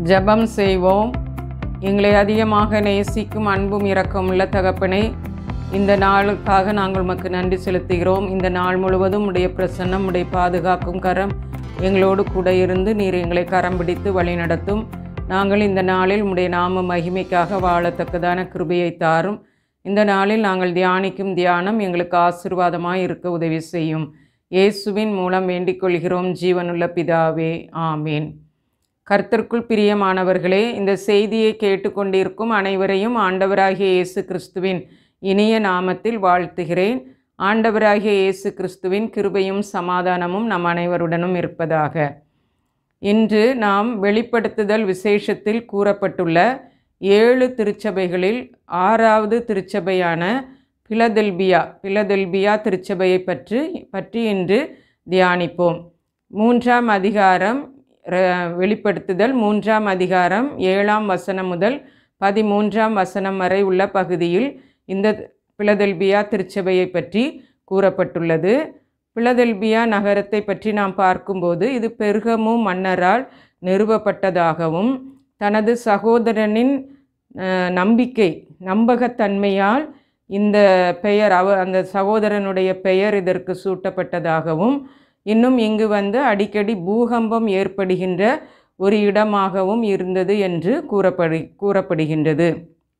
ஜெபம் செய்வோம் எங்களை அதிகமாக நேசிக்கும் அன்பும் இரக்கமுள்ள தகப்பனே இந்த நாளுக்காக நாங்கள் உமக்கு நன்றி செலுத்துகிறோம் இந்த நாள் முழுவதும் உடைய பிரசன்னம் உடைய பாதுகாக்கும் கரம் எங்களோடு கூட இருந்து நீர் எங்களை கரம் பிடித்து வழிநடத்தும் நாங்கள் இந்த நாளில் உடைய நாம மகிமைக்காக வாழத்தக்கதான கிருபையை தாரும் இந்த நாளில் நாங்கள் தியானிக்கும் தியானம் எங்களுக்கு ஆசீர்வாதமாய் இருக்க உதவி செய்யும் இயேசுவின் மூலம் வேண்டிக் கொள்கிறோம் ஜீவனுள்ள பிதாவே ஆமீன் கர்த்தருக்குள் பிரியமானவர்களே இந்த செய்தியை கேட்டுக்கொண்டிருக்கும் அனைவரையும் ஆண்டவராகிய இயேசு கிறிஸ்துவின் இனிய நாமத்தில் வாழ்த்துகிறேன் ஆண்டவராகிய இயேசு கிறிஸ்துவின் கிருபையும் சமாதானமும் நம் அனைவருடனும் இருப்பதாக இன்று நாம் வெளிப்படுத்துதல் விசேஷத்தில் கூறப்பட்டுள்ள ஏழு திருச்சபைகளில் ஆறாவது திருச்சபையான பிலதெல்பியா பிலதெல்பியா திருச்சபையை பற்றி பற்றி இன்று தியானிப்போம் மூன்றாம் அதிகாரம் ர- வெளிப்படுத்துதல் மூன்றாம் அதிகாரம் ஏழாம் வசனம் முதல் பதிமூன்றாம் வசனம் வரை உள்ள பகுதியில் இந்த பிலதெல்பியா திருச்சபையை பற்றி கூறப்பட்டுள்ளது பிலதெல்பியா நகரத்தை பற்றி நாம் பார்க்கும்போது இது பெருகமு மன்னரால் நிறுவப்பட்டதாகவும் தனது சகோதரனின் அஹ், நம்பிக்கை நம்பகத்தன்மையால் இந்த பெயர் அவ அந்த சகோதரனுடைய பெயர் இதற்கு சூட்டப்பட்டதாகவும் இன்னும் இங்கு வந்து அடிக்கடி பூகம்பம் ஏற்படுகின்ற ஒரு இடமாகவும் இருந்தது என்று கூறப்படு கூறப்படுகின்றது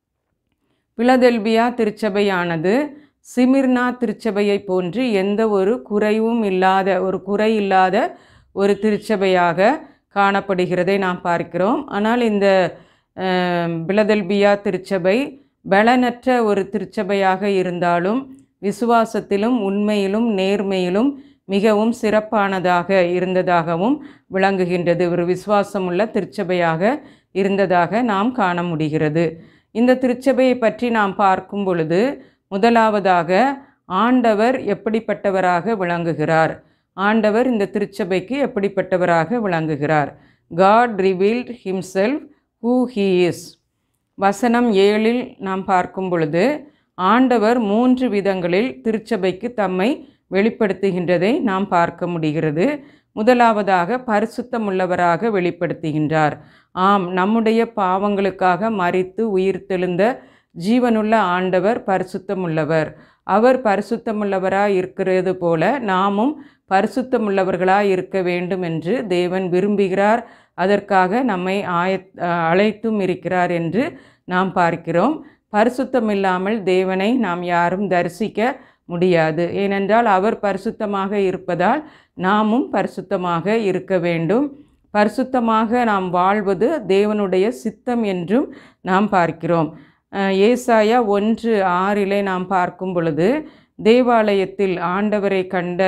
பிலதெல்பியா திருச்சபையானது சிமிர்னா திருச்சபையை போன்று எந்த ஒரு குறைவும் இல்லாத ஒரு குறை இல்லாத ஒரு திருச்சபையாக காணப்படுகிறதை நாம் பார்க்கிறோம் ஆனால் இந்த அஹ், பிலதெல்பியா திருச்சபை பலனற்ற ஒரு திருச்சபையாக இருந்தாலும் விசுவாசத்திலும் உண்மையிலும் நேர்மையிலும் மிகவும் சிறப்பானதாக இருந்ததாகவும் விளங்குகின்றது ஒரு விசுவாசமுள்ள திருச்சபையாக இருந்ததாக நாம் காண முடிகிறது இந்த திருச்சபையை பற்றி நாம் பார்க்கும் பொழுது முதலாவதாக ஆண்டவர் எப்படிப்பட்டவராக விளங்குகிறார் ஆண்டவர் இந்த திருச்சபைக்கு எப்படிப்பட்டவராக விளங்குகிறார் God revealed himself who he is வசனம் ஏழில் நாம் பார்க்கும் பொழுது ஆண்டவர் மூன்று விதங்களில் திருச்சபைக்கு தம்மை வெளிப்படுத்துகின்றதை நாம் பார்க்க முடிகிறது முதலாவதாக பரிசுத்தமுள்ளவராக வெளிப்படுத்துகின்றார் ஆம் நம்முடைய பாவங்களுக்காக மரித்து உயிர்த்தெழுந்த ஜீவனுள்ள ஆண்டவர் பரிசுத்தமுள்ளவர் அவர் பரிசுத்தமுள்ளவராய் இருக்கிறது போல நாமும் பரிசுத்தமுள்ளவர்களாய் இருக்க வேண்டும் என்று தேவன் விரும்புகிறார் அதற்காக நம்மை ஆய அழைத்தும் இருக்கிறார் என்று நாம் பார்க்கிறோம் பரிசுத்தம் இல்லாமல் தேவனை நாம் யாரும் தரிசிக்க முடியாது ஏனென்றால் அவர் பரிசுத்தமாக இருப்பதால் நாமும் பரிசுத்தமாக இருக்க வேண்டும் பரிசுத்தமாக நாம் வாழ்வது தேவனுடைய சித்தம் என்றும் நாம் பார்க்கிறோம் அஹ், ஏசாயா ஒன்று ஆறிலே நாம் பார்க்கும் பொழுது தேவாலயத்தில் ஆண்டவரை கண்ட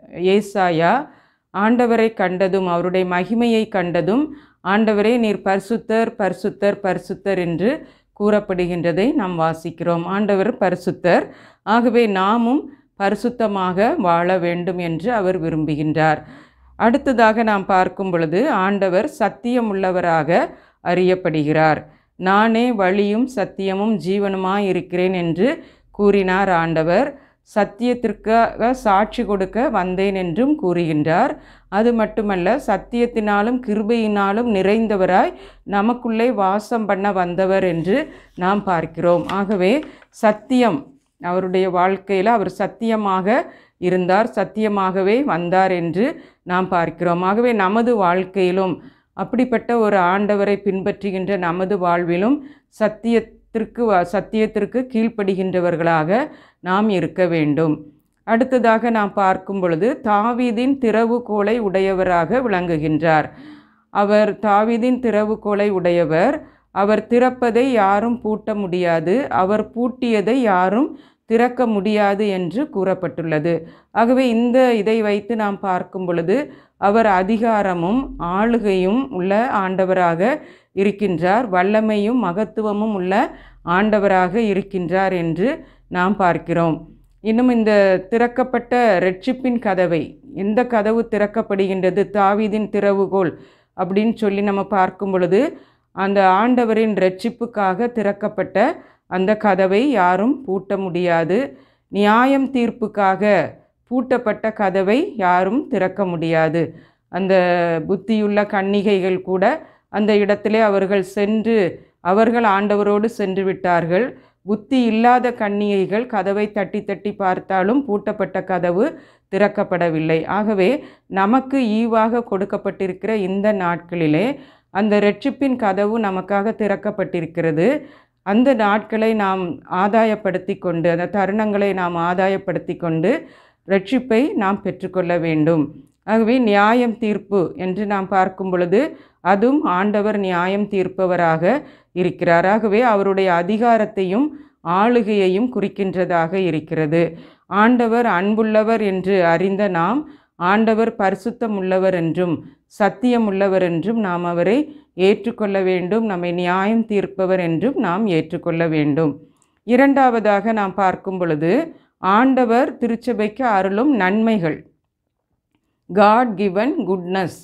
ஏசாயா ஆண்டவரை கண்டதும் அவருடைய மகிமையை கண்டதும் ஆண்டவரே நீர் பரிசுத்தர் பரிசுத்தர் பரிசுத்தர் என்று கூறப்படுகின்றதை நாம் வாசிக்கிறோம் ஆண்டவர் பரிசுத்தர் ஆகவே நாமும் பரிசுத்தமாக வாழ வேண்டும் என்று அவர் விரும்புகின்றார் அடுத்ததாக நாம் பார்க்கும் பொழுது ஆண்டவர் சத்தியமுள்ளவராக அறியப்படுகிறார் நானே வழியும் சத்தியமும் ஜீவனுமாய் இருக்கிறேன் என்று கூறினார் ஆண்டவர் சத்தியத்திற்காக சாட்சி கொடுக்க வந்தேன் என்றும் கூறுகின்றார் அது மட்டுமல்ல சத்தியத்தினாலும் கிருபையினாலும் நிறைந்தவராய் நமக்குள்ளே வாசம் பண்ண வந்தவர் என்று நாம் பார்க்கிறோம் ஆகவே சத்தியம் அவருடைய வாழ்க்கையில் அவர் சத்தியமாக இருந்தார் சத்தியமாகவே வந்தார் என்று நாம் பார்க்கிறோம் ஆகவே நமது வாழ்க்கையிலும் அப்படிப்பட்ட ஒரு ஆண்டவரை பின்பற்றுகின்ற நமது வாழ்விலும் சத்தியத்திற்கு வ- சத்தியத்திற்கு கீழ்ப்படுகின்றவர்களாக நாம் இருக்க வேண்டும் அடுத்ததாக நாம் பார்க்கும் பொழுது தாவீதின் திறவுகோலை உடையவராக விளங்குகின்றார் அவர் தாவீதின் திறவுகோலை உடையவர் அவர் திறப்பதை யாரும் பூட்ட முடியாது அவர் பூட்டியதை யாரும் திறக்க முடியாது என்று கூறப்பட்டுள்ளது ஆகவே இந்த இதை வைத்து நாம் பார்க்கும் பொழுது அவர் அதிகாரமும் ஆளுகையும் உள்ள ஆண்டவராக இருக்கின்றார் வல்லமையும் மகத்துவமும் உள்ள ஆண்டவராக இருக்கின்றார் என்று நாம் பார்க்கிறோம் இன்னும் இந்த திறக்கப்பட்ட ரட்சிப்பின் கதவை எந்த கதவு திறக்கப்படுகின்றது தாவீதின் திறவுகோல் அப்படின்னு சொல்லி நம்ம பார்க்கும் பொழுது அந்த ஆண்டவரின் ரட்சிப்புக்காக திறக்கப்பட்ட அந்த கதவை யாரும் பூட்ட முடியாது நியாயம் தீர்ப்புக்காக பூட்டப்பட்ட கதவை யாரும் திறக்க முடியாது அந்த புத்தியுள்ள கன்னிகைகள் கூட அந்த இடத்திலே அவர்கள் சென்று அவர்கள் ஆண்டவரோடு சென்று விட்டார்கள் புத்தி இல்லாத கன்னிகைகள் கதவை தட்டி தட்டி பார்த்தாலும் பூட்டப்பட்ட கதவு திறக்கப்படவில்லை ஆகவே நமக்கு ஈவாக கொடுக்கப்பட்டிருக்கிற இந்த நாட்களிலே அந்த ரட்சிப்பின் கதவு நமக்காக திறக்கப்பட்டிருக்கிறது அந்த நாட்களை நாம் ஆதாயப்படுத்தி கொண்டு அந்த தருணங்களை நாம் ஆதாயப்படுத்தி கொண்டு ரட்சிப்பை நாம் பெற்றுக்கொள்ள வேண்டும் ஆகவே நியாயம் தீர்ப்பு என்று நாம் பார்க்கும் பொழுது அதுவும் ஆண்டவர் நியாயம் தீர்ப்பவராக இருக்கிறார் ஆகவே அவருடைய அதிகாரத்தையும் ஆளுகையையும் குறிக்கின்றதாக இருக்கிறது ஆண்டவர் அன்புள்ளவர் என்று அறிந்த நாம் ஆண்டவர் பரிசுத்தமுள்ளவர் என்றும் சத்தியமுள்ளவர் என்றும் நாம் அவரை ஏற்றுக்கொள்ள வேண்டும் நம்மை நியாயம் தீர்ப்பவர் என்றும் நாம் ஏற்றுக்கொள்ள வேண்டும் இரண்டாவதாக நாம் பார்க்கும் பொழுது ஆண்டவர் திருச்சபைக்கு அருளும் நன்மைகள் காட் கிவன் குட்னஸ்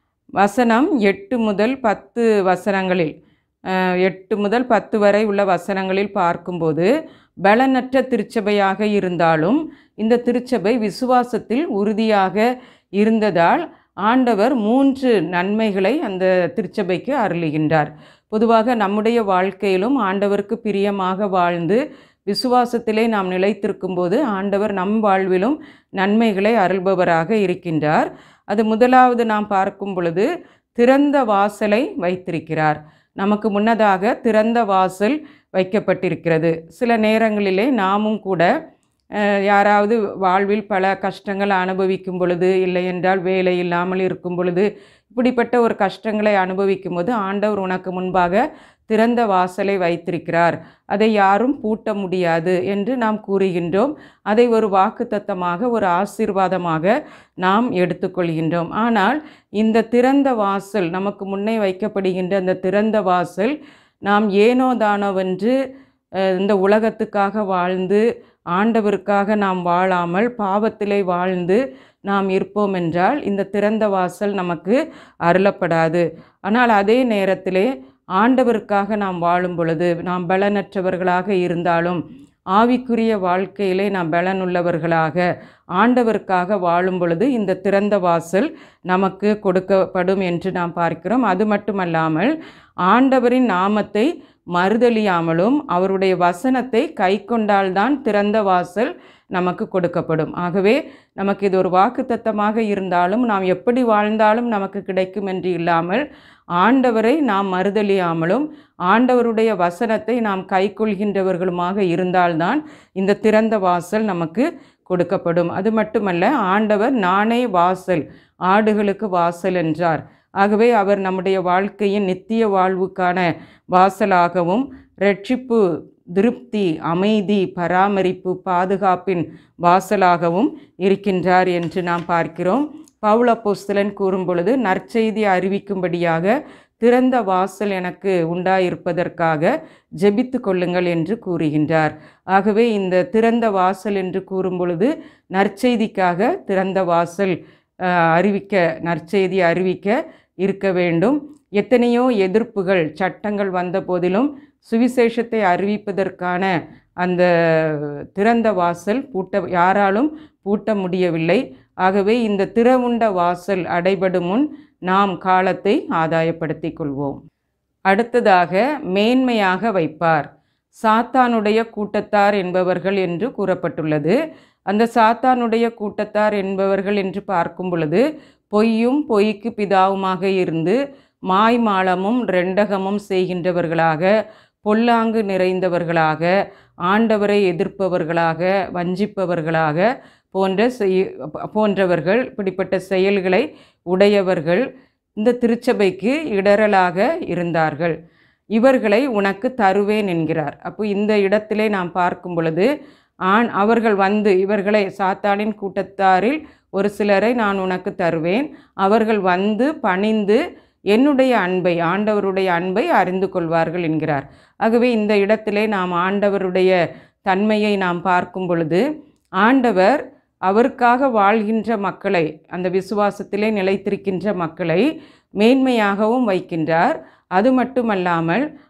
வசனம் எட்டு முதல் பத்து வசனங்களில் அஹ், எட்டு முதல் பத்து வரை உள்ள வசனங்களில் பார்க்கும்போது பலனற்ற திருச்சபையாக இருந்தாலும் இந்த திருச்சபை விசுவாசத்தில் உறுதியாக இருந்ததால் ஆண்டவர் மூன்று நன்மைகளை அந்த திருச்சபைக்கு அருளுகின்றார் பொதுவாக நம்முடைய வாழ்க்கையிலும் ஆண்டவருக்கு பிரியமாக வாழ்ந்து விசுவாசத்திலே நாம் நிலைத்திருக்கும் போது ஆண்டவர் நம் வாழ்விலும் நன்மைகளை அருள்பவராக இருக்கின்றார் அது முதலாவது நாம் பார்க்கும் பொழுது திறந்த வாசலை வைத்திருக்கிறார் நமக்கு முன்னதாக திறந்த வாசல் வைக்கப்பட்டிருக்கிறது சில நேரங்களிலே நாமும் கூட அஹ், யாராவது வாழ்வில் பல கஷ்டங்கள் அனுபவிக்கும் பொழுது இல்லை என்றால் வேலை இல்லாமல் இருக்கும் பொழுது இப்படிப்பட்ட ஒரு கஷ்டங்களை அனுபவிக்கும் போது ஆண்டவர் உனக்கு முன்பாக திறந்த வாசலை வைத்திருக்கிறார் அதை யாரும் பூட்ட முடியாது என்று நாம் கூறுகின்றோம் அதை ஒரு வாக்குத்தத்தமாக ஒரு ஆசீர்வாதமாக நாம் எடுத்துக்கொள்கின்றோம் ஆனால் இந்த திறந்த வாசல் நமக்கு முன்னே வைக்கப்படுகின்ற அந்த திறந்த வாசல் நாம் ஏனோ தானோவென்று அஹ், இந்த உலகத்துக்காக வாழ்ந்து ஆண்டவருக்காக நாம் வாழாமல் பாவத்திலே வாழ்ந்து நாம் இருப்போம் என்றால் இந்த திறந்த வாசல் நமக்கு அருளப்படாது ஆனால் அதே நேரத்திலே ஆண்டவருக்காக நாம் வாழும் பொழுது நாம் பலனற்றவர்களாக இருந்தாலும் ஆவிக்குரிய வாழ்க்கையிலே நாம் பலனுள்ளவர்களாக ஆண்டவருக்காக வாழும் பொழுது இந்த திறந்த வாசல் நமக்கு கொடுக்கப்படும் என்று நாம் பார்க்கிறோம் அது மட்டுமல்லாமல் ஆண்டவரின் நாமத்தை மறுதலியாமலும் அவருடைய வசனத்தை கை கொண்டால்தான் திறந்த வாசல் நமக்கு கொடுக்கப்படும் ஆகவே நமக்கு இது ஒரு வாக்குத்தத்தமாக இருந்தாலும் நாம் எப்படி வாழ்ந்தாலும் நமக்கு கிடைக்கும் என்று இல்லாமல் ஆண்டவரை நாம் மறுதலியாமலும் ஆண்டவருடைய வசனத்தை நாம் கைக்கொள்கின்றவர்களுமாக இருந்தால்தான் இந்த திறந்த வாசல் நமக்கு கொடுக்கப்படும் அது மட்டுமல்ல ஆண்டவர் நானே வாசல் ஆடுகளுக்கு வாசல் என்றார் ஆகவே அவர் நம்முடைய வாழ்க்கையின் நித்திய வாழ்வுக்கான வாசலாகவும் ரட்சிப்பு திருப்தி அமைதி பராமரிப்பு பாதுகாப்பின் வாசலாகவும் இருக்கின்றார் என்று நாம் பார்க்கிறோம் பவுலப்போஸ்தலன் கூறும் பொழுது நற்செய்தி அறிவிக்கும்படியாக திறந்த வாசல் எனக்கு உண்டாயிருப்பதற்காக ஜெபித்து கொள்ளுங்கள் என்று கூறுகின்றார் ஆகவே இந்த திறந்த வாசல் என்று கூறும் பொழுது நற்செய்திக்காக திறந்த வாசல் அஹ், அறிவிக்க நற்செய்தி அறிவிக்க இருக்க வேண்டும் எத்தனையோ எதிர்ப்புகள் சட்டங்கள் வந்த போதிலும் சுவிசேஷத்தை அறிவிப்பதற்கான அந்த திறந்த வாசல் பூட்ட யாராலும் பூட்ட முடியவில்லை ஆகவே இந்த திறவுண்ட வாசல் அடைபடும் முன் நாம் காலத்தை ஆதாயப்படுத்திக் கொள்வோம் அடுத்ததாக மேன்மையாக வைப்பார் சாத்தானுடைய கூட்டத்தார் என்பவர்கள் என்று கூறப்பட்டுள்ளது அந்த சாத்தானுடைய கூட்டத்தார் என்பவர்கள் என்று பார்க்கும் பொழுது பொய்யும் பொய்க்கு பிதாவுமாக இருந்து மாய்மாலமும் ரெண்டகமும் செய்கின்றவர்களாக பொல்லாங்கு நிறைந்தவர்களாக ஆண்டவரை எதிர்ப்பவர்களாக வஞ்சிப்பவர்களாக போன்ற செய் போன்றவர்கள் இப்படிப்பட்ட செயல்களை உடையவர்கள் இந்த திருச்சபைக்கு இடரலாக இருந்தார்கள் இவர்களை உனக்கு தருவேன் என்கிறார் அப்போ இந்த இடத்திலே நாம் பார்க்கும் பொழுது ஆண் அவர்கள் வந்து இவர்களை சாத்தானின் கூட்டத்தாரில் ஒரு சிலரை நான் உனக்கு தருவேன் அவர்கள் வந்து பணிந்து என்னுடைய அன்பை ஆண்டவருடைய அன்பை அறிந்து கொள்வார்கள் என்கிறார் ஆகவே இந்த இடத்திலே நாம் ஆண்டவருடைய தன்மையை நாம் பார்க்கும் பொழுது ஆண்டவர் அவருக்காக வாழ்கின்ற மக்களை அந்த விசுவாசத்திலே நிலைத்திருக்கின்ற மக்களை மேன்மையாகவும் வைக்கின்றார் அது மட்டுமல்லாமல்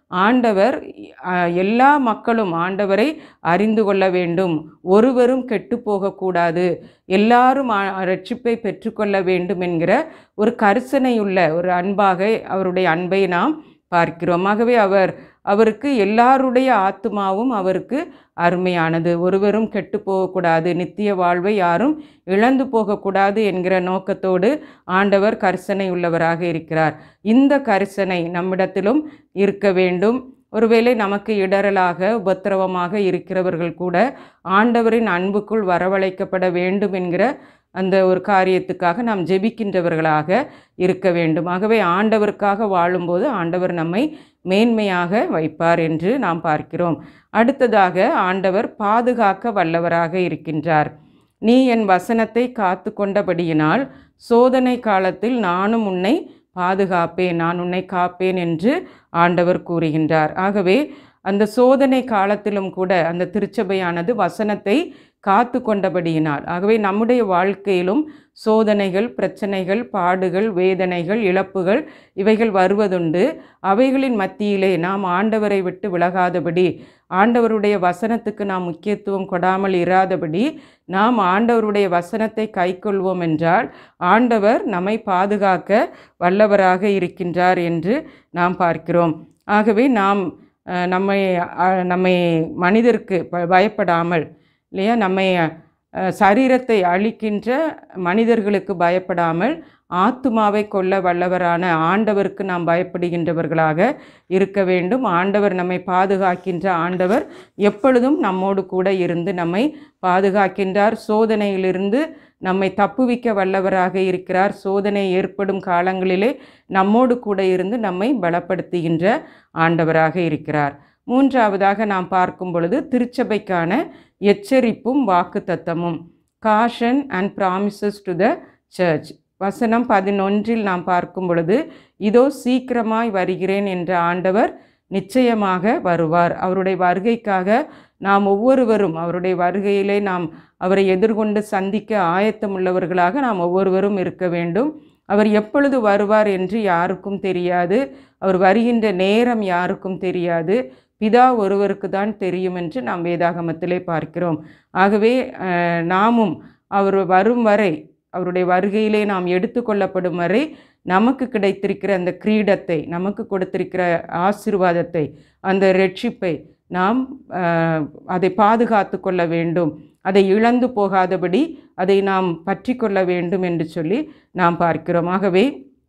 ஆண்டவர் அஹ், எல்லா மக்களும் ஆண்டவரை அறிந்து கொள்ள வேண்டும் ஒருவரும் கெட்டு போகக்கூடாது எல்லாரும் ஆ- ரட்சிப்பை பெற்றுக்கொள்ள வேண்டும் என்கிற ஒரு கரிசனையுள்ள ஒரு அன்பாக அவருடைய அன்பை நாம் பார்க்கிறோம் ஆகவே அவர் அவருக்கு எல்லாருடைய ஆத்துமாவும் அவருக்கு அருமையானது ஒருவரும் கெட்டு போகக்கூடாது நித்திய வாழ்வை யாரும் இழந்து போகக்கூடாது என்கிற நோக்கத்தோடு ஆண்டவர் கரிசனை உள்ளவராக இருக்கிறார் இந்த கரிசனை நம்மிடத்திலும் இருக்க வேண்டும் ஒருவேளை நமக்கு இடரலாக உபத்திரவமாக இருக்கிறவர்கள் கூட ஆண்டவரின் அன்புக்குள் வரவழைக்கப்பட வேண்டும் என்கிற அந்த ஒரு காரியத்துக்காக நாம் ஜெபிக்கின்றவர்களாக இருக்க வேண்டும் ஆகவே ஆண்டவருக்காக வாழும்போது ஆண்டவர் நம்மை மேன்மையாக வைப்பார் என்று நாம் பார்க்கிறோம் அடுத்ததாக ஆண்டவர் பாதுகாக்க வல்லவராக இருக்கின்றார் நீ என் வசனத்தை காத்து கொண்டபடியினால் சோதனை காலத்தில் நானும் உன்னை பாதுகாப்பேன் நான் உன்னை காப்பேன் என்று ஆண்டவர் கூறுகின்றார் ஆகவே அந்த சோதனை காலத்திலும் கூட அந்த திருச்சபையானது வசனத்தை காத்து கொண்டபடியினால் ஆகவே நம்முடைய வாழ்க்கையிலும் சோதனைகள் பிரச்சனைகள் பாடுகள் வேதனைகள் இழப்புகள் இவைகள் வருவதுண்டு அவைகளின் மத்தியிலே நாம் ஆண்டவரை விட்டு விலகாதபடி ஆண்டவருடைய வசனத்துக்கு நாம் முக்கியத்துவம் கொடாமல் இராதபடி நாம் ஆண்டவருடைய வசனத்தை கைக்கொள்வோம் என்றால் ஆண்டவர் நம்மை பாதுகாக்க வல்லவராக இருக்கின்றார் என்று நாம் பார்க்கிறோம் ஆகவே நாம் அஹ், நம்மை அஹ், நம்மை மனிதருக்கு ப- பயப்படாமல் இல்லையா நம்மை அஹ், சரீரத்தை அழிக்கின்ற மனிதர்களுக்கு பயப்படாமல் ஆத்துமாவை கொல்ல வல்லவரான ஆண்டவருக்கு நாம் பயப்படுகின்றவர்களாக இருக்க வேண்டும் ஆண்டவர் நம்மை பாதுகாக்கின்ற ஆண்டவர் எப்பொழுதும் நம்மோடு கூட இருந்து நம்மை பாதுகாக்கின்றார் சோதனையிலிருந்து நம்மை தப்புவிக்க வல்லவராக இருக்கிறார் சோதனை ஏற்படும் காலங்களிலே நம்மோடு கூட இருந்து நம்மை பலப்படுத்துகின்ற ஆண்டவராக இருக்கிறார் மூன்றாவதாக நாம் பார்க்கும் பொழுது திருச்சபைக்கான எச்சரிப்பும் வாக்குத்தத்தமும் caution and promises to the church வசனம் பதினொன்றில் நாம் பார்க்கும் பொழுது இதோ சீக்கிரமாய் வருகிறேன் என்ற ஆண்டவர் நிச்சயமாக வருவார் அவருடைய வருகைக்காக நாம் ஒவ்வொருவரும் அவருடைய வருகையிலே நாம் அவரை எதிர்கொண்டு சந்திக்க ஆயத்தமுள்ளவர்களாக நாம் ஒவ்வொருவரும் இருக்க வேண்டும் அவர் எப்பொழுது வருவார் என்று யாருக்கும் தெரியாது அவர் வருகின்ற நேரம் யாருக்கும் தெரியாது பிதா ஒருவருக்கு தான் தெரியும் என்று நாம் வேதாகமத்திலே பார்க்கிறோம் ஆகவே அஹ், நாமும் அவர் வரும் வரை அவருடைய வருகையிலே நாம் எடுத்துக்கொள்ளப்படும் வரை நமக்கு கிடைத்திருக்கிற அந்த கிரீடத்தை நமக்கு கொடுத்திருக்கிற ஆசீர்வாதத்தை அந்த ரட்சிப்பை நாம் அஹ், அதை பாதுகாத்து கொள்ள வேண்டும் அதை இழந்து போகாதபடி அதை நாம் பற்றி கொள்ள வேண்டும் என்று சொல்லி நாம் பார்க்கிறோம் ஆகவே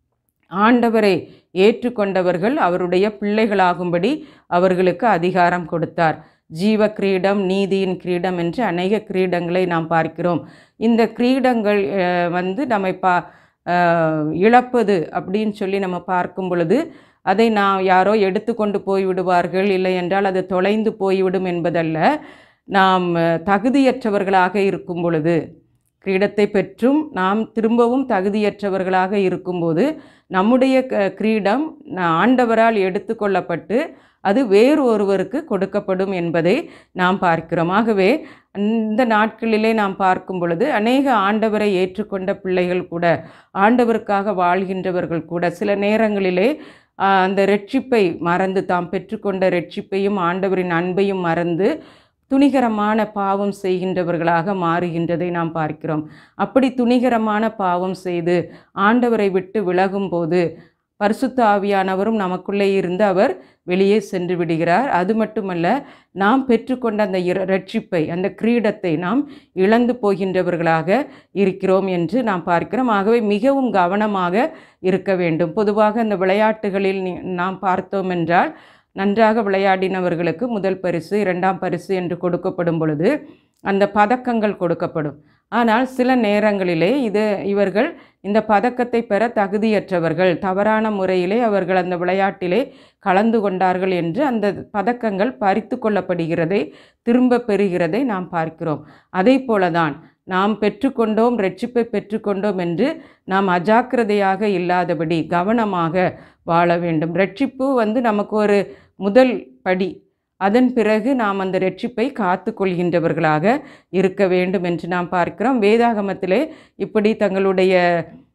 ஆண்டவரை ஏற்றுக்கொண்டவர்கள் அவருடைய பிள்ளைகளாகும்படி அவர்களுக்கு அதிகாரம் கொடுத்தார் ஜீவ கிரீடம் நீதியின் கிரீடம் என்று அநேக கிரீடங்களை நாம் பார்க்கிறோம் இந்த கிரீடங்கள் அஹ், வந்து நம்மை பா அஹ், இழப்பது அப்படின்னு சொல்லி நம்ம பார்க்கும் பொழுது அதை நாம் யாரோ எடுத்துக்கொண்டு போய்விடுவார்கள் இல்லை என்றால் அது தொலைந்து போய்விடும் என்பதல்ல நாம் அஹ், தகுதியற்றவர்களாக இருக்கும் பொழுது கிரீடத்தை பெற்றும் நாம் திரும்பவும் தகுதியற்றவர்களாக இருக்கும்போது நம்முடைய க- கிரீடம் ந- ஆண்டவரால் எடுத்துக்கொள்ளப்பட்டு அது வேறு ஒருவருக்கு கொடுக்கப்படும் என்பதை நாம் பார்க்கிறோம் ஆகவே இந்த நாட்களிலே நாம் பார்க்கும் பொழுது அநேக ஆண்டவரை ஏற்றுக்கொண்ட பிள்ளைகள் கூட ஆண்டவருக்காக வாழ்கின்றவர்கள் கூட சில நேரங்களிலே ஆ, அந்த ரட்சிப்பை மறந்து தாம் பெற்றுக்கொண்ட ரட்சிப்பையும் ஆண்டவரின் அன்பையும் மறந்து துணிகரமான பாவம் செய்கின்றவர்களாக மாறுகின்றதை நாம் பார்க்கிறோம் அப்படி துணிகரமான பாவம் செய்து ஆண்டவரை விட்டு விலகும்போது பரிசுத்த ஆவியானவரும் நமக்குள்ளே இருந்து அவர் வெளியே சென்று விடுகிறார் அது மட்டுமல்ல நாம் பெற்றுக்கொண்ட அந்த இர- ரட்சிப்பை அந்த கிரீடத்தை நாம் இழந்து போகின்றவர்களாக இருக்கிறோம் என்று நாம் பார்க்கிறோம் ஆகவே மிகவும் கவனமாக இருக்க வேண்டும் பொதுவாக இந்த விளையாட்டுகளில் நீ- நாம் பார்த்தோம் என்றால் நன்றாக விளையாடினவர்களுக்கு முதல் பரிசு இரண்டாம் பரிசு என்று கொடுக்கப்படும் பொழுது அந்த பதக்கங்கள் கொடுக்கப்படும் ஆனால் சில நேரங்களிலே இது இவர்கள் இந்த பதக்கத்தை பெற தகுதியற்றவர்கள் தவறான முறையிலே அவர்கள் அந்த விளையாட்டிலே கலந்து கொண்டார்கள் என்று அந்த பதக்கங்கள் பறித்து கொள்ளப்படுகிறதை திரும்ப பெறுகிறதை நாம் பார்க்கிறோம் அதே போலதான் நாம் பெற்றுக்கொண்டோம் ரட்சிப்பை பெற்றுக்கொண்டோம் என்று நாம் அஜாக்கிரதையாக இல்லாதபடி கவனமாக வாழ வேண்டும் ரட்சிப்பு வந்து நமக்கு ஒரு முதல் படி அதன் பிறகு நாம் அந்த ரட்சிப்பை காத்து கொள்கின்றவர்களாக இருக்க வேண்டும் என்று நாம் பார்க்கிறோம் வேதாகமத்திலே இப்படி தங்களுடைய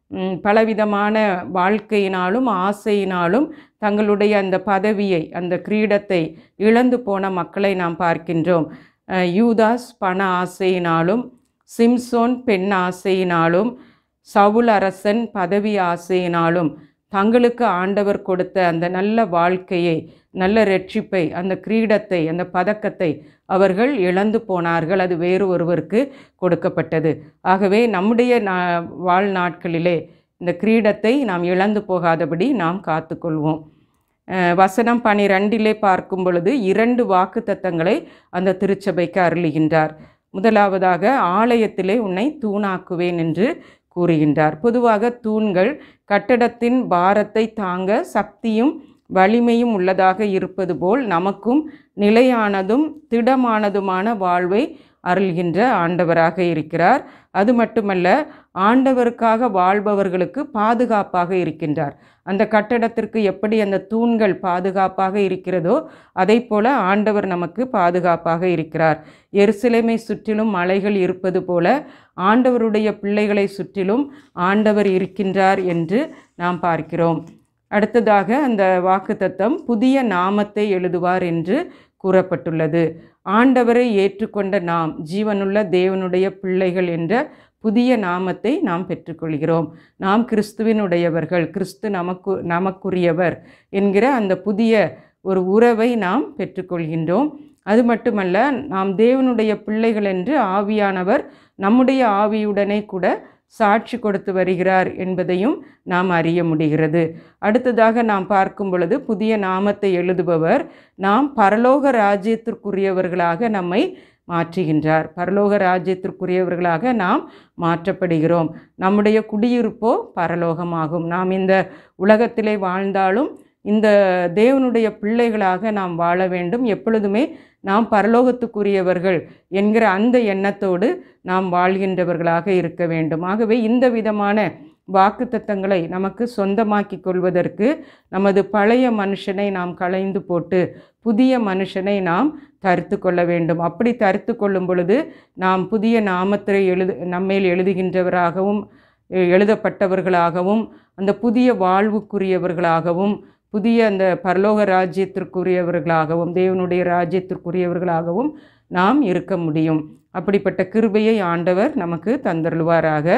ம், பலவிதமான வாழ்க்கையினாலும் ஆசையினாலும் தங்களுடைய அந்த பதவியை அந்த கிரீடத்தை இழந்து போன மக்களை நாம் பார்க்கின்றோம் அஹ், யூதாஸ் பண ஆசையினாலும் சிம்சோன் பெண் ஆசையினாலும் சவுல் அரசன் பதவி ஆசையினாலும் தங்களுக்கு ஆண்டவர் கொடுத்த அந்த நல்ல வாழ்க்கையை நல்ல ரட்சிப்பை அந்த கிரீடத்தை அந்த பதக்கத்தை அவர்கள் இழந்து போனார்கள் அது வேறு ஒருவருக்கு கொடுக்கப்பட்டது ஆகவே நம்முடைய நா வாழ்நாட்களிலே இந்த கிரீடத்தை நாம் இழந்து போகாதபடி நாம் காத்துக்கொள்வோம் அஹ் வசனம் பனிரெண்டிலே பார்க்கும் பொழுது இரண்டு வாக்குத்தத்தங்களை அந்த திருச்சபைக்கு அருளுகின்றார் முதலாவதாக ஆலயத்திலே உன்னை தூணாக்குவேன் என்று கூறுகின்றார் பொதுவாக தூண்கள் கட்டடத்தின் பாரத்தை தாங்க சக்தியும் வலிமையும் உள்ளதாக இருப்பது போல் நமக்கும் நிலையானதும் திடமானதுமான வாழ்வை அருள்கின்ற ஆண்டவராக இருக்கிறார் அது மட்டுமல்ல ஆண்டவருக்காக வாழ்பவர்களுக்கு பாதுகாப்பாக இருக்கின்றார் அந்த கட்டடத்திற்கு எப்படி அந்த தூண்கள் பாதுகாப்பாக இருக்கிறதோ அதை போல ஆண்டவர் நமக்கு பாதுகாப்பாக இருக்கிறார் எருசலேமை சுற்றிலும் மலைகள் இருப்பது போல ஆண்டவருடைய பிள்ளைகளை சுற்றிலும் ஆண்டவர் இருக்கின்றார் என்று நாம் பார்க்கிறோம் அடுத்ததாக அந்த வாக்குத்தத்தம் புதிய நாமத்தை எழுதுவார் என்று கூறப்பட்டுள்ளது ஆண்டவரை ஏற்றுக்கொண்ட நாம் ஜீவனுள்ள தேவனுடைய பிள்ளைகள் என்ற புதிய நாமத்தை நாம் பெற்றுக்கொள்கிறோம் நாம் கிறிஸ்துவினுடையவர்கள் கிறிஸ்து நமக்கு நமக்குரியவர் என்கிற அந்த புதிய ஒரு உறவை நாம் பெற்றுக்கொள்கின்றோம் அது மட்டுமல்ல நாம் தேவனுடைய பிள்ளைகள் என்று ஆவியானவர் நம்முடைய ஆவியுடனே கூட சாட்சி கொடுத்து வருகிறார் என்பதையும் நாம் அறிய முடிகிறது அடுத்ததாக நாம் பார்க்கும் பொழுது புதிய நாமத்தை எழுதுபவர் நாம் பரலோக ராஜ்யத்திற்குரியவர்களாக நம்மை மாற்றுகின்றார் பரலோக ராஜ்யத்திற்குரியவர்களாக நாம் மாற்றப்படுகிறோம் நம்முடைய குடியிருப்போ பரலோகமாகும் நாம் இந்த உலகத்திலே வாழ்ந்தாலும் இந்த தேவனுடைய பிள்ளைகளாக நாம் வாழ வேண்டும் எப்பொழுதுமே நாம் பரலோகத்துக்குரியவர்கள் என்கிற அந்த எண்ணத்தோடு நாம் வாழ்கின்றவர்களாக இருக்க வேண்டும் ஆகவே இந்த விதமான வாக்குத்தத்தங்களை நமக்கு சொந்தமாக்கி கொள்வதற்கு நமது பழைய மனுஷனை நாம் களைந்து போட்டு புதிய மனுஷனை நாம் தரித்து கொள்ள வேண்டும் அப்படி தரித்து கொள்ளும் பொழுது நாம் புதிய நாமத்தை எழுது நம்மேல் எழுதுகின்றவராகவும் எ- எழுதப்பட்டவர்களாகவும் அந்த புதிய வாழ்வுக்குரியவர்களாகவும் புதிய அந்த பரலோக ராஜ்யத்திற்குரியவர்களாகவும் தேவனுடைய ராஜ்யத்திற்குரியவர்களாகவும் நாம் இருக்க முடியும் அப்படிப்பட்ட கிருபையை ஆண்டவர் நமக்கு தந்தருள்வாராக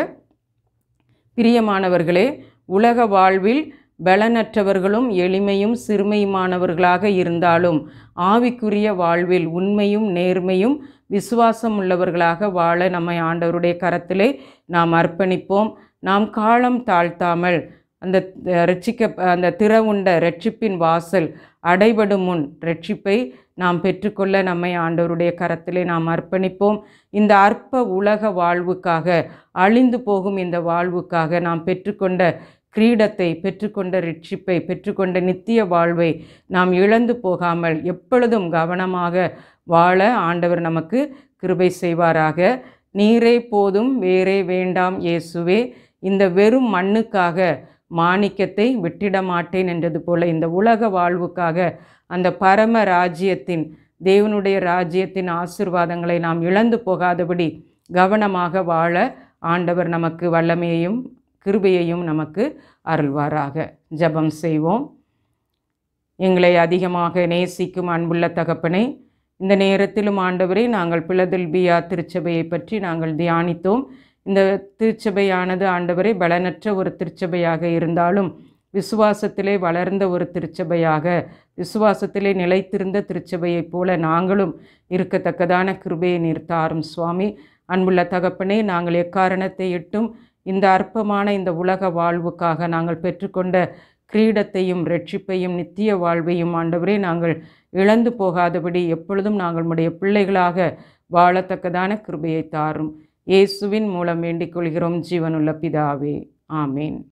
பிரியமானவர்களே உலக வாழ்வில் பலனற்றவர்களும் எளிமையும் சிறுமையுமானவர்களாக இருந்தாலும் ஆவிக்குரிய வாழ்வில் உண்மையும் நேர்மையும் விசுவாசம் உள்ளவர்களாக வாழ நம்மை ஆண்டவருடைய கரத்திலே நாம் அர்ப்பணிப்போம் நாம் காலம் தாழ்த்தாமல் அந்த ரட்சிக்க அந்த திறவுண்ட ரட்சிப்பின் வாசல் அடைபடும் முன் ரட்சிப்பை நாம் பெற்றுக்கொள்ள நம்மை ஆண்டவருடைய கரத்திலே நாம் அர்ப்பணிப்போம் இந்த அற்ப உலக வாழ்வுக்காக அழிந்து போகும் இந்த வாழ்வுக்காக நாம் பெற்றுக்கொண்ட கிரீடத்தை பெற்றுக்கொண்ட ரட்சிப்பை பெற்றுக்கொண்ட நித்திய வாழ்வை நாம் இழந்து போகாமல் எப்பொழுதும் கவனமாக வாழ ஆண்டவர் நமக்கு கிருபை செய்வாராக நீரே போதும் வேறே வேண்டாம் இயேசுவே இந்த வெறும் மண்ணுக்காக மாணிக்கத்தை விட்டிட மாட்டேன் என்றது போல இந்த உலக வாழ்வுக்காக அந்த பரம ராஜ்யத்தின் தேவனுடைய ராஜ்யத்தின் ஆசிர்வாதங்களை நாம் இழந்து போகாதபடி கவனமாக வாழ ஆண்டவர் நமக்கு வல்லமையையும் கிருபையையும் நமக்கு அருள்வாராக ஜெபம் செய்வோம் எங்களை அதிகமாக நேசிக்கும் அன்புள்ள தகப்பனே இந்த நேரத்திலும் ஆண்டவரே நாங்கள் பிளதெல்பியா திருச்சபையை பற்றி நாங்கள் தியானித்தோம் இந்த திருச்சபையானது ஆண்டவரே பலனற்ற ஒரு திருச்சபையாக இருந்தாலும் விசுவாசத்திலே வளர்ந்த ஒரு திருச்சபையாக விசுவாசத்திலே நிலைத்திருந்த திருச்சபையைப் போல நாங்களும் இருக்கத்தக்கதான கிருபையை நிறுத்தாரும் சுவாமி அன்புள்ள தகப்பனே நாங்கள் எக்காரணத்தை இட்டும் இந்த அற்பமான இந்த உலக வாழ்வுக்காக நாங்கள் பெற்றுக்கொண்ட கிரீடத்தையும் ரட்சிப்பையும் நித்திய வாழ்வையும் ஆண்டவரே நாங்கள் இழந்து போகாதபடி எப்பொழுதும் நாங்கள் உம்முடைய பிள்ளைகளாக வாழத்தக்கதான கிருபையை தாரும் இயேசுவின் மூலம் வேண்டிக் கொள்கிறோம் ஜீவனுள்ள பிதாவே ஆமேன்